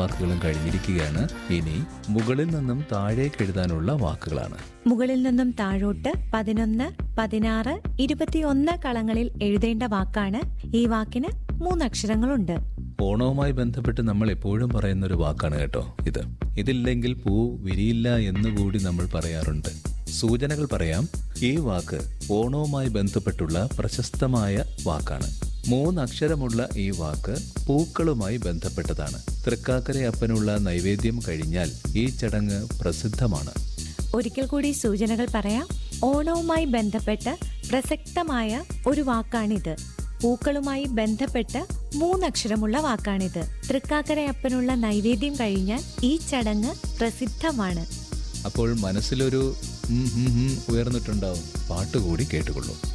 വാക്കുകളും കഴിഞ്ഞിരിക്കുകയാണ് ഇനി മുകളിൽ നിന്നും താഴേക്ക് എഴുതാനുള്ള വാക്കുകളാണ് മുകളിൽ നിന്നും താഴോട്ട് പതിനൊന്ന് പതിനാറ് ഇരുപത്തിയൊന്ന് കളങ്ങളിൽ എഴുതേണ്ട വാക്കാണ് ഈ വാക്കിന് മൂന്നക്ഷരങ്ങളുണ്ട് ഓണവുമായി ബന്ധപ്പെട്ട് നമ്മൾ എപ്പോഴും പറയുന്ന ഒരു വാക്കാണ് കേട്ടോ ഇത് ഇതില്ലെങ്കിൽ പൂ വിരിയില്ല എന്നുകൂടി നമ്മൾ പറയാറുണ്ട് സൂചനകൾ പറയാം ഈ വാക്ക് ഓണവുമായി ബന്ധപ്പെട്ടുള്ള പ്രശസ്തമായ വാക്കാണ് മൂന്നക്ഷരമുള്ള ഈ വാക്ക് പൂക്കളുമായി ബന്ധപ്പെട്ടതാണ് തൃക്കാക്കര അപ്പനുള്ള നൈവേദ്യം കഴിഞ്ഞാൽ ഈ ചടങ്ങ് പ്രസിദ്ധമാണ് ഒരിക്കൽ കൂടി സൂചനകൾ പറയാം ഓണവുമായി ബന്ധപ്പെട്ട് പ്രസക്തമായ ഒരു വാക്കാണിത് പൂക്കളുമായി ബന്ധപ്പെട്ട് മൂന്നക്ഷരമുള്ള വാക്കാണിത് തൃക്കാക്കരയപ്പനുള്ള നൈവേദ്യം കഴിഞ്ഞാൽ ഈ ചടങ്ങ് പ്രസിദ്ധമാണ് അപ്പോൾ മനസ്സിലൊരു ഉം ഉം ഉം ഉയർന്നിട്ടുണ്ടാവും പാട്ടുകൂടി കേട്ടുകൊള്ളൂ